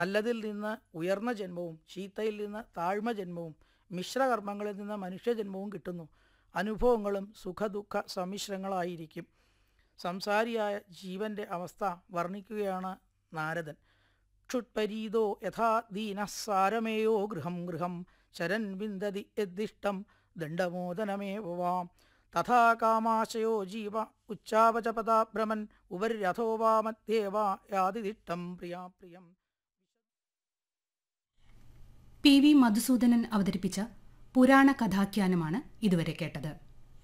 നല്ലതിൽ നിന്ന് ഉയർന്ന ജന്മവും ചീത്തയിൽ നിന്ന് താഴ്മ ജന്മവും മിശ്രകർമ്മങ്ങളിൽ നിന്ന് മനുഷ്യജന്മവും കിട്ടുന്നു അനുഭവങ്ങളും സുഖദുഃഖ സമ്മിശ്രങ്ങളായിരിക്കും സംസാരിയായ ജീവന്റെ അവസ്ഥ വർണ്ണിക്കുകയാണ് നാരദൻ ക്ഷുട്പരീതോ യഥാ ദീനസാരമേയോ ഗൃഹം ഗൃഹം ശരൻ വിന്ദതി യദ്ദിഷ്ടം ദണ്ഡമോദനമേവാം തഥാ കാമാശയോ ജീവ ഉച്ചാവചപദാ ഭ്രമൻ ഉപരിരഥോ വാ മധ്യേ വാ യാതിദിഷ്ടം പ്രിയാ പ്രിയം പി വി മധുസൂദനൻ അവതരിപ്പിച്ച പുരാണ കഥാഖ്യാനമാണ് ഇതുവരെ കേട്ടത്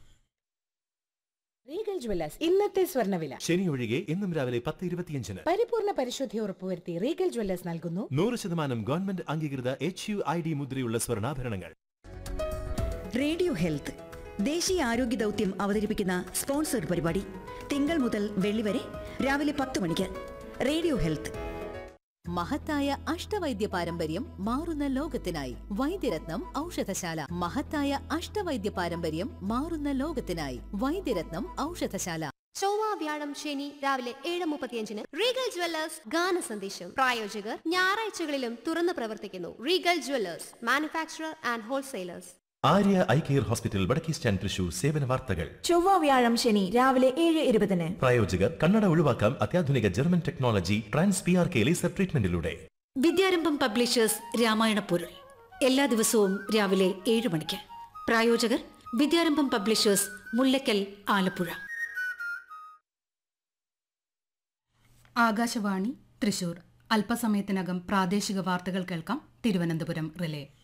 റീഗൽ ജ്വല്ലേഴ്സ് ഇന്നത്തെ സ്വർണ്ണവില ശനി ഒഴികെ ഇന്നും രാവിലെ പത്ത് ഇരുപത്തിയഞ്ചിന് പരിപൂർണ പരിശുദ്ധി ഉറപ്പുവരുത്തി റീഗൽ ജ്വല്ലേഴ്സ് നൽകുന്നു നൂറ് ശതമാനം ഗവൺമെന്റ് അംഗീകൃത എച്ച് യു ഐ ഡി മുദ്രയുള്ള സ്വർണ്ണാഭരണങ്ങൾ റേഡിയോ ഹെൽത്ത് ദേശീയ ആരോഗ്യ ദൗത്യം അവതരിപ്പിക്കുന്ന സ്പോൺസർഡ് പരിപാടി തിങ്കൾ മുതൽ വെള്ളി വരെ രാവിലെ പത്ത് മണിക്ക് റേഡിയോ ഹെൽത്ത് മഹത്തായ അഷ്ടവൈദ്യ പാരമ്പര്യം മാറുന്ന ലോകത്തിനായി വൈദ്യരത്നം ഔഷധശാല മഹത്തായ അഷ്ടവൈദ്യ പാരമ്പര്യം മാറുന്ന ലോകത്തിനായി വൈദ്യരത്നം ഔഷധശാല ചൊവ്വ വ്യാഴം ശനി രാവിലെ ഏഴ് മുപ്പത്തിയഞ്ചിന് റീഗൽ ജ്വല്ലേഴ്സ് ഗാന സന്ദേശം പ്രായോജകർ ഞായറാഴ്ചകളിലും തുറന്നു പ്രവർത്തിക്കുന്നു Regal jewellers manufacturer and wholesalers Arya eye care hospital വടക്കേ സ്റ്റാൻഡ് തൃശൂർ സേവന വാർത്തകൾ ചൊവ്വ വ്യാഴം ശനി രാവിലെ ഏഴ് ഇരുപതിന് പ്രായോജകർ കണ്ണട ഒഴിവാക്കാം അത്യാധുനിക German technology trans P R K laser ട്രീറ്റ്മെന്റിലൂടെ വിദ്യാരംഭം പബ്ലിഷേഴ്സ് രാമായണ പൊരുൾ എല്ലാ ദിവസവും രാവിലെ ഏഴ് മണിക്ക് പ്രായോജകർ വിദ്യാരംഭം പബ്ലിഷേഴ്സ് മുല്ലക്കൽ ആലപ്പുഴ ആകാശവാണി തൃശൂർ അല്പസമയത്തിനകം പ്രാദേശിക വാർത്തകൾ കേൾക്കാം തിരുവനന്തപുരം റിലേ